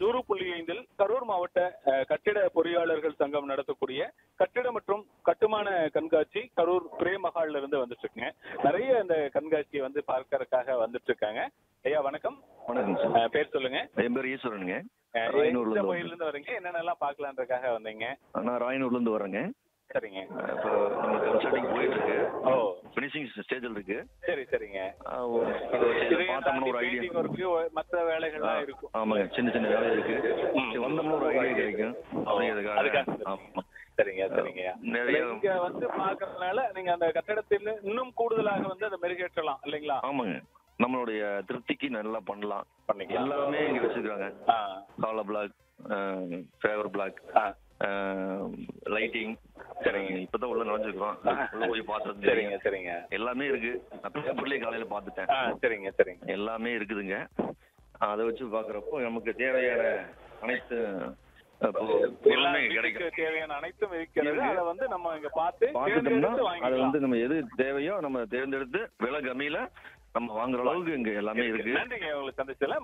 நூறு புள்ளி ஐந்தில் கரூர் மாவட்ட அஹ், கட்டிட பொறியாளர்கள் சங்கம் நடத்தக்கூடிய கட்டிட மற்றும் கட்டுமான கண்காட்சி கரூர் பிரேமஹால்ல இருந்து வந்துட்டு இருக்குங்க நிறைய இந்த கண்காட்சியை வந்து பார்க்கறதுக்காக வந்துட்டு இருக்காங்க ஐயா வணக்கம் வணக்கம் சார் அஹ், பேர் சொல்லுங்க என் பேர் ஈஸ்வரனுங்க அஹ், ராயனூர்ல எந்த இருந்து கோயில்ல இருந்து வரீங்க என்னென்னலாம் பார்க்கலான்றதுக்காக வந்தீங்க நான் ராயனூர்ல இருந்து வரேங்க சரிங்க இப்போ நம்ம கன்ஸ்ட்ரக்டிங் போயிட்டு இருக்கு ஓ ஃபினிஷிங் ஸ்டேஜில் இருக்கு சரி சரிங்க ஆ, ஓ, இதை வச்சு இதை இதையும் பார்த்தோம்னா தாண்டி ஒரு பெயிண்டிங் ஐடியா ஒர்க்கு மற்ற வேலைகள்லாம் இருக்கும் ஆமாங்க சின்ன சின்ன வேலை இருக்கு ம். சரி, வந்தோம்னா ஒரு ஐடியா கிடைக்கும் அப்படிங்கிறதுக்காக அதுக்காக ஆமா சரிங்க சரிங்க நிறைய இங்க வந்து பாக்குறதுனால நீங்க அந்த கட்டடத்தில் இன்னும் கூடுதலாக வந்து அதை மெருகேற்றலாம் இல்லைங்களா ஆமாங்க நம்மளுடைய திருப்திக்கு நல்லா பண்ணலாம் பண்ணிக்கலாம் எல்லாமே இங்க வச்சிருக்காங்க ஆ, காலர் பிளாக் ஃபேவர் பிளாக் ஆ, லைட்டிங் சரிங்க. இப்பதான் உள்ள நுழைஞ்சிருக்கோம் உள்ள போய் பார்த்தது சரிங்க சரிங்க எல்லாமே இருக்கு நான் பேப்பர்லயே காலையில பார்த்துட்டேன் ஆ சரிங்க சரிங்க எல்லாமே இருக்குதுங்க அதை வச்சு பாக்குறப்போ நமக்கு தேவையான அனைத்து இப்போ எல்லா பொருளுமே வீட்டுக்கு கிடைக்கும் தேவையான அனைத்தும் இருக்கிறது இருக்கு. அதை வந்து நம்ம இங்க பார்த்து பார்த்துட்டோம்னா தேர்ந்தெடுத்து அதை வாங்கிக்கலாம் வந்து நம்ம எது தேவையோ நம்ம தேர்ந்தெடுத்து விலை கம்மியில நம்ம வாங்குற அளவுக்கு இங்க எல்லாமே இருக்கு நன்றிங்க உங்களுக்கு சந்திச்சதுல